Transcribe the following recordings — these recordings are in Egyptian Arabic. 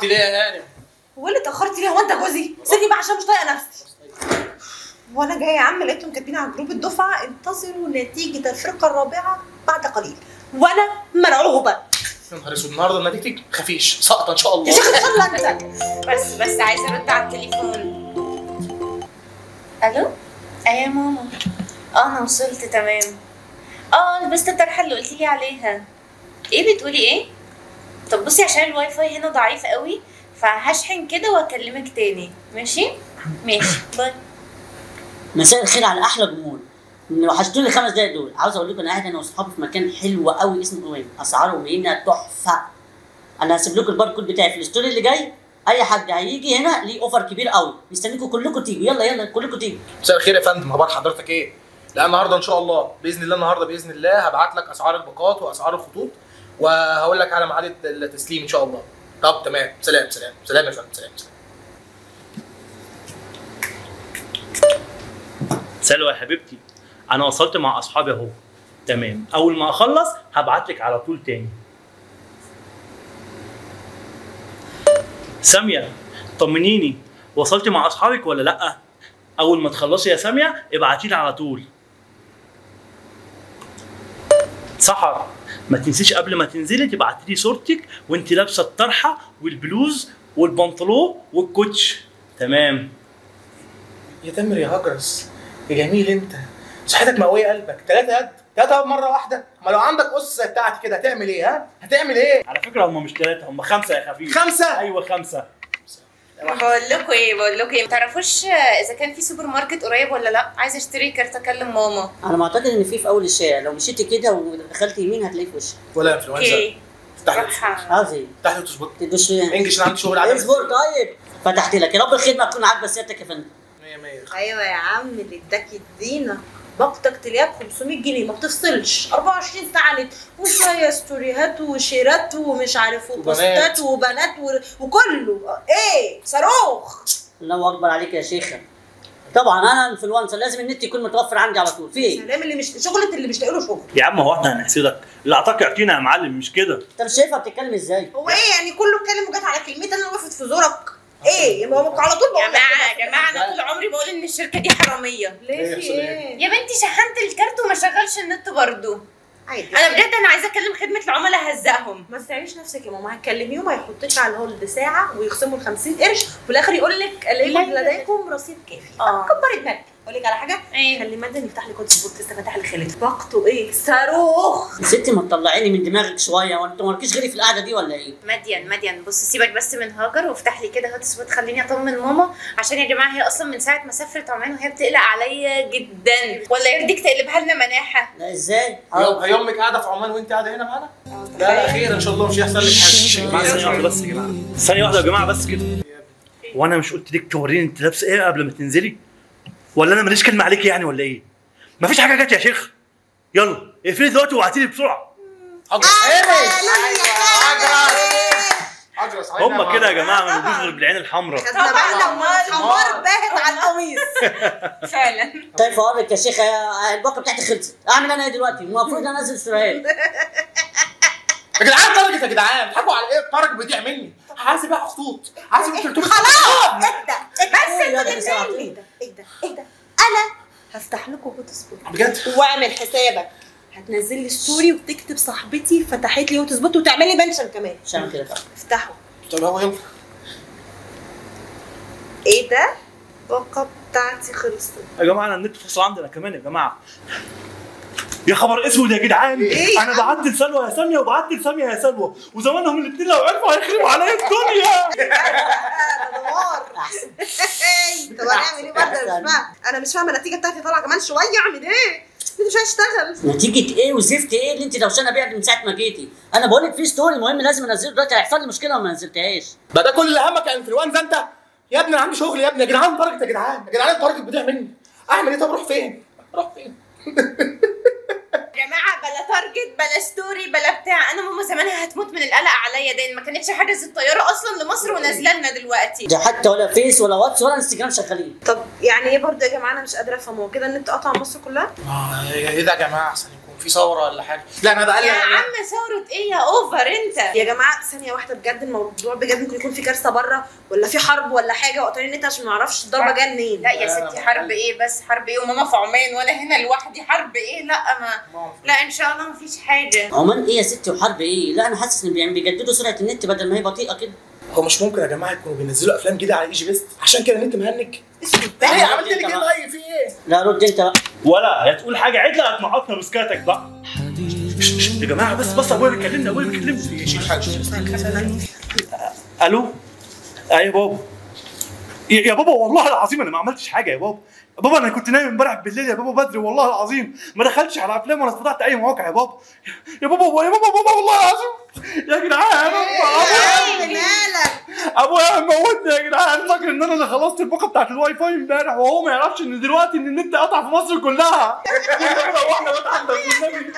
اتاخرت ليه يا هانم هو اللي اتاخرت ليه هو انت جوزي سيبني بقى عشان مش طايقه نفسي وانا جايه يا عم لقيتهم كاتبين على جروب الدفعه انتظروا نتيجه الفرقه الرابعه بعد قليل وانا مرعوبه يا نهار اسود النهارده نتيجتك خفيش ساقطه ان شاء الله يا شيخ ان شاء الله انت بس بس عايزه ارد على التليفون الو ايه يا ماما اه انا وصلت تمام اه لبست الطرحه اللي قلتي لي عليها ايه بتقولي ايه طب بصي عشان الواي فاي هنا ضعيف قوي فهشحن كده واكلمك تاني ماشي ماشي باي مساء الخير على احلى جمهور وحشتوني الخمس دقايق دول عاوز اقول لكم انا قاعد انا واصحابي في مكان حلو قوي اسمه اوين اسعارهم هنا تحفه انا هسيب لكم الباركود بتاعي في الستوري اللي جاي اي حد هيجي هنا ليه اوفر كبير قوي مستنيكم كلكم تيجوا يلا يلا كلكم تيجوا مساء الخير يا فندم اخبار حضرتك ايه لا النهارده ان شاء الله باذن الله النهارده باذن الله هبعت لك اسعار الباقات واسعار الخطوط وهقول لك على ميعاد التسليم ان شاء الله طب تمام سلام سلام سلام يا فندم سلام سلام سلوى يا حبيبتي انا وصلت مع اصحابي اهو تمام اول ما اخلص هبعت لك على طول تاني ساميه طمنيني وصلت مع اصحابك ولا لا اول ما تخلصي يا ساميه ابعتي لي على طول سحر ما تنسيش قبل ما تنزلي تبعتي لي صورتك وانت لابسه الطرحه والبلوز والبنطلون والكوتش تمام يا تامر يا هجرس يا جميل انت صحتك مقويه قلبك ثلاثه يد ثلاثه مره واحده ما لو عندك قص زي بتاعتي كده هتعمل ايه ها هتعمل ايه على فكره هم مش ثلاثه هم خمسه يا خفيف خمسه ايوه خمسه بقول لكم ايه بقول لكم ايه ما تعرفوش اذا كان في سوبر ماركت قريب ولا لا عايزه اشتري كارت اكلم ماما انا معتقد ان في في اول الشارع لو مشيتي كده ودخلت يمين هتلاقيه في وشك ولا انفلونزا اوكي افتح لي روح عاوز ايه افتح لي وتظبط تدوش انجلش انا عندي شغل عدم اصبر طيب فتحت لك يا رب الخدمه تكون عاجبه سيادتك يا فندم 100 100 ايوه يا عم اللي اداكي الدينا باقتك تلاقيها ب 500 جنيه ما بتفصلش 24 ساعه نت وشويه ستوريهات وشيرات ومش عارف وبوستات وبنات و... وكله ايه صاروخ الله اكبر عليك يا شيخه طبعا انا انفلونسر لازم النت يكون متوفر عندي على طول في ايه سلام اللي مش شغلة اللي مش لاقي له شغل يا عم هو احنا هنحسدك اللي اعطاك يعطينا يا معلم مش كده انت مش شايفها بتتكلم ازاي هو ايه يعني كله اتكلم وجات على كلمتي انا وقفت في زورك ايه ما هو على طول يا بقول لك جماعه كده. يا جماعه انا طول عمري بقول ان الشركه دي حراميه ليه في ايه يا بنتي شحنت الكارت وما شغلش النت برضو عادي انا بجد انا عايزه اكلم خدمه العملاء هزقهم ما تسعيش نفسك يا ماما هتكلميهم هيحطك على الهولد ساعه ويخصموا ال 50 قرش وفي الاخر يقول لك لا، لا، لا. لديكم رصيد كافي آه. كبري دماغك اقول لك على حاجه ايه خلي مدن يفتح لي كود سبوت لسه فاتح لي خالد باقته ايه صاروخ يا ستي ما تطلعيني من دماغك شويه وانت مالكيش غيري في القعده دي ولا ايه مديان مديان بص سيبك بس من هاجر وافتح لي كده هوت سبوت خليني اطمن ماما عشان يا جماعه هي اصلا من ساعه ما سافرت عمان وهي بتقلق عليا جدا ولا يرضيك تقلبها لنا مناحه لا ازاي هي امك قاعده في عمان وانت قاعده هنا معانا لا لا خير ان شاء الله مش هيحصل لك يا جماعه ثانيه حاجه واحده بس يا جماعه ثانيه واحده يا جماعه بس كده وانا مش قلت لك توريني انت لابسه ايه قبل ما تنزلي ولا انا ماليش كلمه عليك يعني ولا ايه مفيش حاجه جت يا شيخ يلا اقفلي دلوقتي وابعتي لي بسرعه هجرس هجرس هم كده يا جماعه ما بيجوش غير بالعين الحمراء خدنا بالنا امال حمار باهت على القميص فعلا طيب فاقول يا شيخه الباقه بتاعتي خلصت اعمل انا ايه دلوقتي المفروض انزل ستوريات يا جدعان تارجت يا جدعان بتحبوا على ايه التارجت بيضيع مني حاسب بقى خطوط حاسب 300 خلاص اهدى بس اهدى يا ساعة. اهدى اهدى اهدى انا هفتح لكم هوت سبوت بجد واعمل حسابك هتنزل لي ستوري وتكتب صاحبتي فتحت لي هوت سبوت وتعملي منشن كمان مش هعمل كده افتحوا طب هو يلا ايه ده؟ الباقة بتاعتي خلصت يا جماعه انا النت فصل عندنا كمان يا جماعه يا خبر اسود يا جدعان إيه؟ انا بعت لسلوى يا ساميه وبعت لساميه يا سلوى وزمانهم الاثنين لو عرفوا هيخربوا عليا الدنيا دمار طب هنعمل ايه برضه أنا مش فاهمه انا مش فاهمه النتيجه بتاعتي طالعه كمان شويه اعمل ايه؟ انت مش هشتغل نتيجه ايه وزفت ايه اللي انت دوشانه بيها من ساعه ما جيتي انا بقول لك في ستوري مهم لازم انزله دلوقتي هيحصل لي مشكله وما نزلتهاش بقى ده كل اللي همك يا انفلونزا انت يا ابني انا عندي شغل يا ابني يا جدعان تارجت يا جدعان يا جدعان التارجت بيضيع مني اعمل ايه طب اروح فين؟ اروح فين؟ يا جماعه بلا تارجت بلا ستوري بلا بتاع انا ماما زمانها هتموت من القلق عليا ده ما كانتش حاجز الطياره اصلا لمصر ونازله لنا دلوقتي ده حتى ولا فيس ولا واتس ولا انستجرام شغالين طب يعني ايه برضه يا جماعه انا مش قادره افهم هو كده النت قطع مصر كلها؟ اه ايه ده يا جماعه احسن يكون في ثوره ولا حاجه لا انا بقلق يا عم ثورة ايه يا اوفر انت يا جماعه ثانيه واحده بجد الموضوع بجد ممكن يكون في كارثه بره ولا في حرب ولا حاجه وقطعين النت عشان ما نعرفش الضربه جايه منين لا يا ستي حرب ايه بس حرب ايه وماما في عمان وانا هنا لوحدي حرب ايه لا ما لا ان شاء الله مفيش حاجه عمان ايه يا ستي وحرب ايه؟ لا انا حاسس ان بي- بيجددوا سرعه النت بدل ما هي بطيئه كده هو مش ممكن يا جماعه يكونوا بينزلوا افلام جديده على ايجي بيست عشان كده النت مهنج اسود ايه بقى عملت لي كده طيب في ايه لا رد انت بقى ولا يا تقول حاجه عدله هتنقطنا بسكاتك بقى شش، شش، يا جماعه بس بس ابويا بيكلمني ابويا بيكلمني يا شيخ حاج الو ايوه يا بابا يا يا بابا والله العظيم انا ما عملتش حاجه يا بابا بابا انا كنت نايم امبارح بالليل يا بابا بدري والله العظيم ما دخلتش على افلام ولا فتحت اي مواقع يا بابا يا بابا يا بابا بابا والله العظيم يا جدعان يا بابا ايه مالك ابويا موتني يا جدعان فاكر ان انا اللي خلصت الباقه بتاعت الواي فاي امبارح وهو ما يعرفش ان دلوقتي ان النت قطع في مصر كلها روحنا بقى عندك والنبي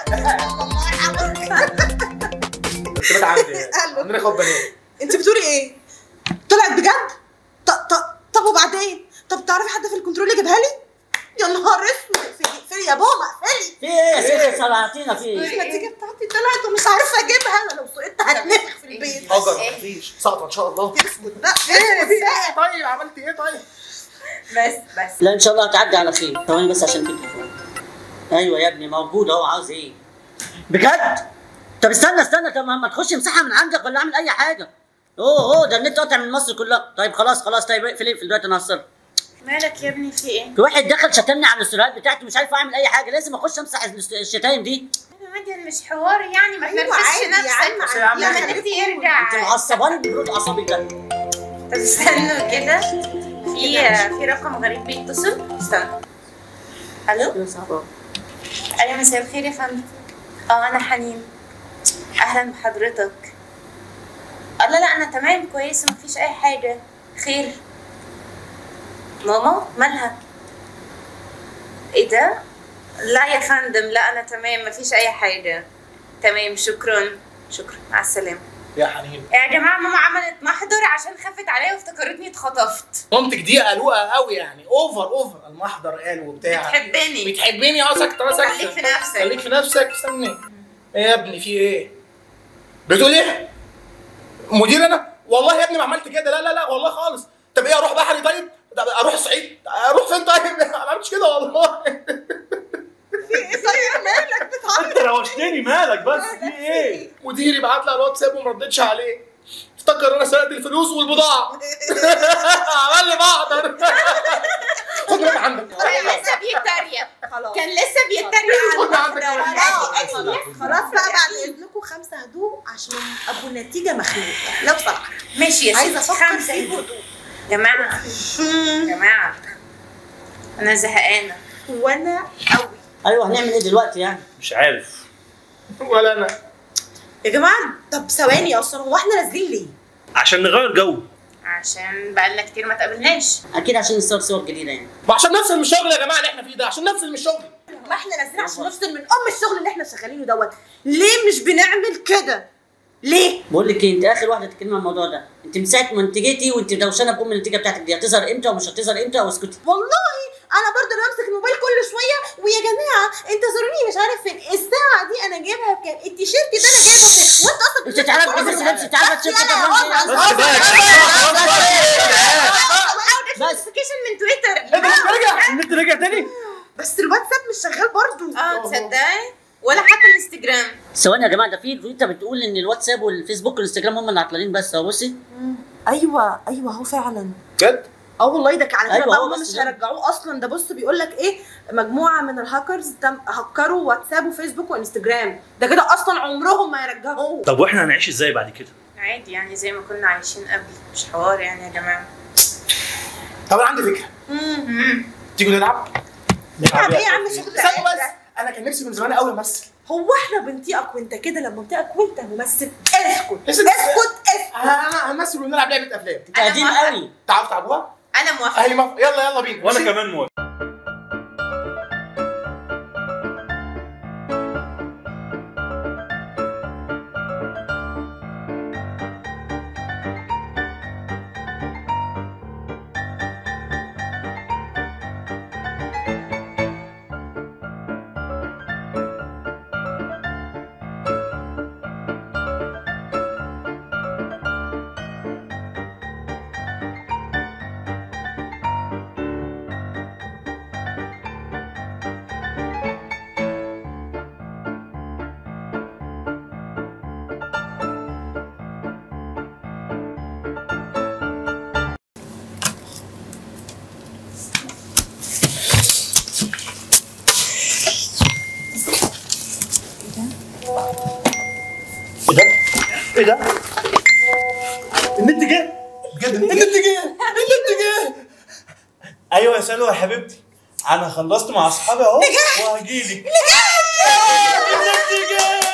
انت بقى عندي قال له. عندنا اخوات بنات انت بتقولي ايه طلعت بجد ط- ط- طب وبعدين طب تعرفي حد في الكنترول يجيبها لي يا نهار اسود في في يا بابا اقفلي في ايه يا ست سرعتينا في ايه؟ النتيجه بتاعتي طلعت ومش عارفه اجيبها انا لو سقطت هتنفخ في البيت هاجر مفيش سقطه ان شاء الله اسود بقى اسود بقى طيب عملت ايه طيب بس بس لا ان شاء الله هتعدي على خير ثواني بس عشان في تليفون ايوه يا ابني موجود اهو عاوز ايه بجد طب استنى استنى طب ما ما تخش مساحه من عندك ولا اعمل اي حاجه اوه اوه ده النت قاطع من مصر كلها طيب خلاص خلاص طيب اقفل اقفل دلوقتي انا هصل مالك يا ابني في ايه؟ في واحد دخل شتمني على الاستوديوهات بتاعتي مش عارف اعمل اي حاجه لازم اخش امسح الست- الشتايم دي عادي مش حوار يعني ما أيوة تنرفزش عادي يا عم، نفسك عادي. يا يا ما النت خليك يرجع انت معصباني ببرود اعصابي ده طب استنوا كده في في رقم غريب بيتصل استنى الو ايوه مساء الخير يا فندم اه انا حنين اهلا بحضرتك آه لا لا انا تمام كويسه مفيش اي حاجه خير ماما مالها ايه ده لا يا فندم لا انا تمام مفيش اي حاجه تمام شكرا شكرا مع السلامه يا حنين يا جماعه ماما عملت محضر عشان خافت عليا وافتكرتني اتخطفت مامتك دي قلوقه قوي يعني اوفر اوفر المحضر قال وبتاع بتحبني بتحبيني اه ساكته اه ساكته خليك في نفسك. خليك في نفسك استني ايه يا ابني في ايه بتقول ايه مدير انا والله يا ابني ما عملت كده لا لا لا والله خالص طب ايه اروح بحري طيب طب اروح الصعيد اروح فين طيب انا ما عملتش كده والله في ايه طيب مالك بتعيط انت روشتني مالك بس في ايه؟ مديري بعت لي على الواتساب وما ردتش عليه افتكر انا سرقت الفلوس والبضاعه عمل لي محضر خد من عندك كان لسه بيتريق خلاص كان لسه بيتريق على خد عندك المحضر خلاص خلاص بقى بعد اذنكم خمسه هدوء عشان ابو النتيجه مخنوق لا بصراحه ماشي يا عايزه ستي افكر خمسة فيه هدوء جماعة جماعة أنا زهقانة وانا قوي ايوه هنعمل ايه دلوقتي يعني مش عارف ولا انا يا جماعه طب ثواني اصلا هو احنا نازلين ليه؟ عشان نغير جو عشان بقالنا كتير ما تقابلناش اكيد عشان نصور صور جديده يعني ما عشان نفصل من الشغل يا جماعه اللي احنا فيه ده عشان نفصل من الشغل ما احنا نازلين عشان نفصل من ام الشغل اللي احنا شغالينه دوت ليه مش بنعمل كده؟ ليه؟ بقول لك ايه انت اخر واحده تتكلم عن الموضوع ده انت من ساعه ما انت جيتي وانت دوشانه بام النتيجه بتاعتك دي هتظهر امتى ومش هتظهر امتى واسكتي والله انا برضه انا بمسك الموبايل كل شويه ويا جماعه انتظروني مش عارف فين الساعه دي انا جايبها بكام التيشيرت ده انا جايبه فين وانت اصلا انت تعرف تلبس لبس تعرف تشوف بس يلا بس بقى بس نوتيفيكيشن من تويتر ايه ده رجع النت رجع تاني بس الواتساب مش شغال برضه اه تصدقي ولا حتى الانستجرام ثواني يا جماعه ده في تويتر بتقول ان الواتساب والفيسبوك والانستجرام هم اللي عطلانين بس اهو بصي ايوه ايوه هو فعلا بجد اه والله ده على كده أيوة، بقى هو هم بس مش ده. هيرجعوه اصلا ده بص بيقول لك ايه مجموعه من الهاكرز تم هكروا واتساب وفيسبوك وانستجرام ده كده اصلا عمرهم ما يرجعوه طب واحنا هنعيش ازاي بعد كده؟ عادي يعني زي ما كنا عايشين قبل مش حوار يعني يا جماعة طب انا عندي فكره مم. تيجوا نلعب نلعب ايه يا عم شغل استنوا بس انا كان نفسي من زمان قوي امثل هو احنا بنطيقك وانت كده لما بنطيقك وانت ممثل اسكت اسكت. اسكت اسكت انا همثل ونلعب لعبه افلام انت قديم موافقة. قوي تعرفوا تلعبوها؟ أنا موافقة اهلي مف... يلا يلا بينا وانا ماشي؟ كمان موافق ايه ده؟ النت جه بجد النت جه النت جه ايوه يا سلوى يا حبيبتي انا خلصت مع اصحابي اهو وهجيلك النت جه